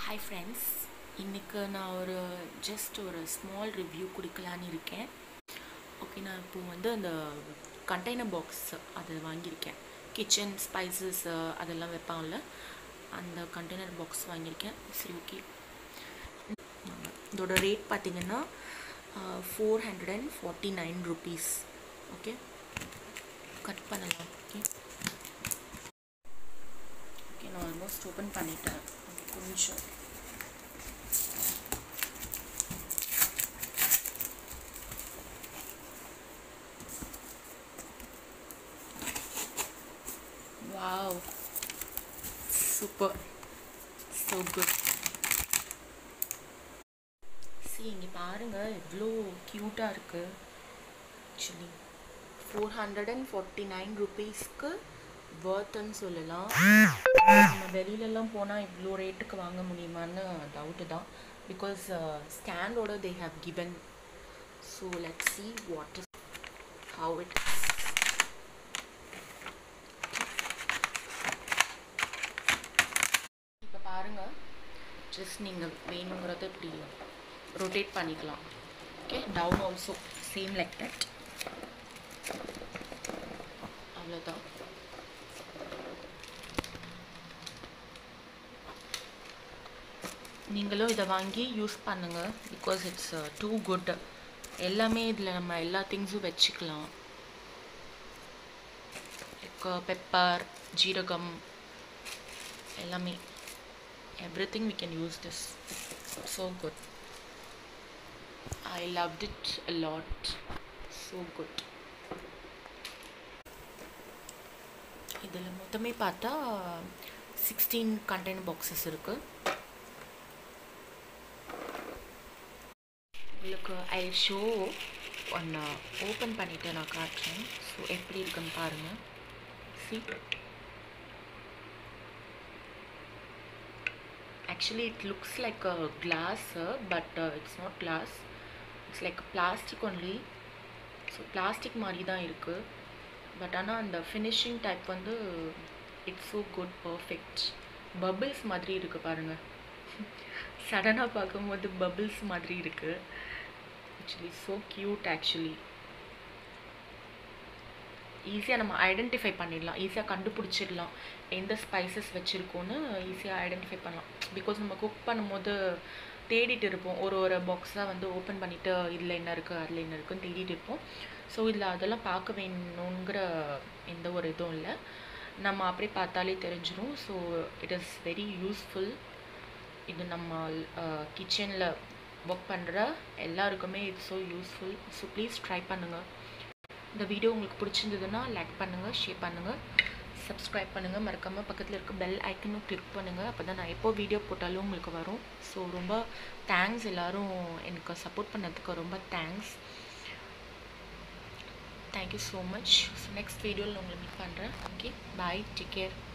hi friends இன்றைக்கு நான் ஒரு ஜஸ்ட் ஒரு ஸ்மால் ரிவ்யூ கொடுக்கலான்னு இருக்கேன் ஓகே நான் இப்போ வந்து அந்த கண்டெய்னர் பாக்ஸ் அது வாங்கியிருக்கேன் கிச்சன் ஸ்பைசஸ் அதெல்லாம் வைப்பாங்கல்ல அந்த கண்டெய்னர் பாக்ஸ் வாங்கியிருக்கேன் சரி ஓகே இதோட ரேட் பார்த்தீங்கன்னா four hundred and forty nine rupees okay cut பண்ணலாம் ஓகே ஓகே நான் ஆல்மோஸ்ட் ஓப்பன் பண்ணிட்டேன் கொஞ்சம் wow super so good see இங்கே பாருங்கள் எவ்வளோ க்யூட்டாக இருக்குது actually four hundred and forty nine ருபீஸ்க்கு வேர்த்துன்னு சொல்லலாம் நம்ம வெளியிலலாம் போனால் இவ்வளோ ரேட்டுக்கு வாங்க முடியுமான்னு டவுட்டு தான் பிகாஸ் ஸ்டாண்டோட they have given so let see what is how it இப்போ பாருங்கள் ஜஸ்ட் நீங்கள் வேணுங்கிறத இப்படி ரொட்டேட் பண்ணிக்கலாம் okay down also same like that அவ்வளோதான் நீங்களும் இதை வாங்கி யூஸ் பண்ணுங்கள் பிகாஸ் இட்ஸ் டூ குட் எல்லாமே இதில் நம்ம எல்லா திங்ஸும் வச்சுக்கலாம் லைக் பெப்பர் ஜீரகம் எல்லாமே everything we can use this so good I loved it lot so good இதில் மொத்தமே பார்த்தா சிக்ஸ்டீன் கண்டெய்னர் பாக்ஸஸ் இருக்குது உங்களுக்கு ஐ ஷோ ஒன்று ஓப்பன் பண்ணிவிட்டு நான் காட்டுறேன் ஸோ எப்படி இருக்குன்னு பாருங்கள் see actually it looks like a glass uh, but uh, it's not glass it's like plastic only so plastic மாதிரி தான் இருக்குது பட் ஆனால் அந்த ஃபினிஷிங் டைப் வந்து it's so good perfect bubbles மாதிரி இருக்குது பாருங்கள் சடனாக பார்க்கும்போது பபிள்ஸ் மாதிரி இருக்குது ஆக்சுவலி ஸோ க்யூட் ஆக்சுவலி ஈஸியாக நம்ம ஐடென்டிஃபை பண்ணிடலாம் ஈஸியாக கண்டுபிடிச்சிடலாம் எந்த ஸ்பைசஸ் வச்சுருக்கோன்னு ஈஸியாக ஐடென்டிஃபை பண்ணலாம் பிகாஸ் நம்ம குக் பண்ணும்போது தேடிட்டு இருப்போம் ஒரு ஒரு பாக்ஸாக வந்து ஓப்பன் பண்ணிவிட்டு இதில் என்ன இருக்குது அதில் என்ன இருக்குன்னு தேடிட்டு இருப்போம் ஸோ இதில் அதெல்லாம் பார்க்க வேணுங்கிற எந்த ஒரு இதுவும் இல்லை நம்ம அப்படியே பார்த்தாலே தெரிஞ்சிடும் so it is very useful இது நம்ம கிச்சனில் ஒர்க் பண்ணுற எல்லாருக்குமே it's so useful so please try பண்ணுங்கள் இந்த வீடியோ உங்களுக்கு பிடிச்சிருந்ததுன்னா லைக் பண்ணுங்கள் ஷேர் பண்ணுங்கள் சப்ஸ்கிரைப் பண்ணுங்கள் மறக்காமல் பக்கத்தில் இருக்க பெல் ஐக்கனும் கிளிக் பண்ணுங்கள் அப்போ தான் நான் எப்போ வீடியோ போட்டாலும் உங்களுக்கு வரும் ஸோ ரொம்ப தேங்க்ஸ் எல்லோரும் எனக்கு சப்போர்ட் பண்ணதுக்கு ரொம்ப thanks thank you so much so next வீடியோவில் உங்களை மீட் பண்ணுறேன் ஓகே பாய் டேக் கேர்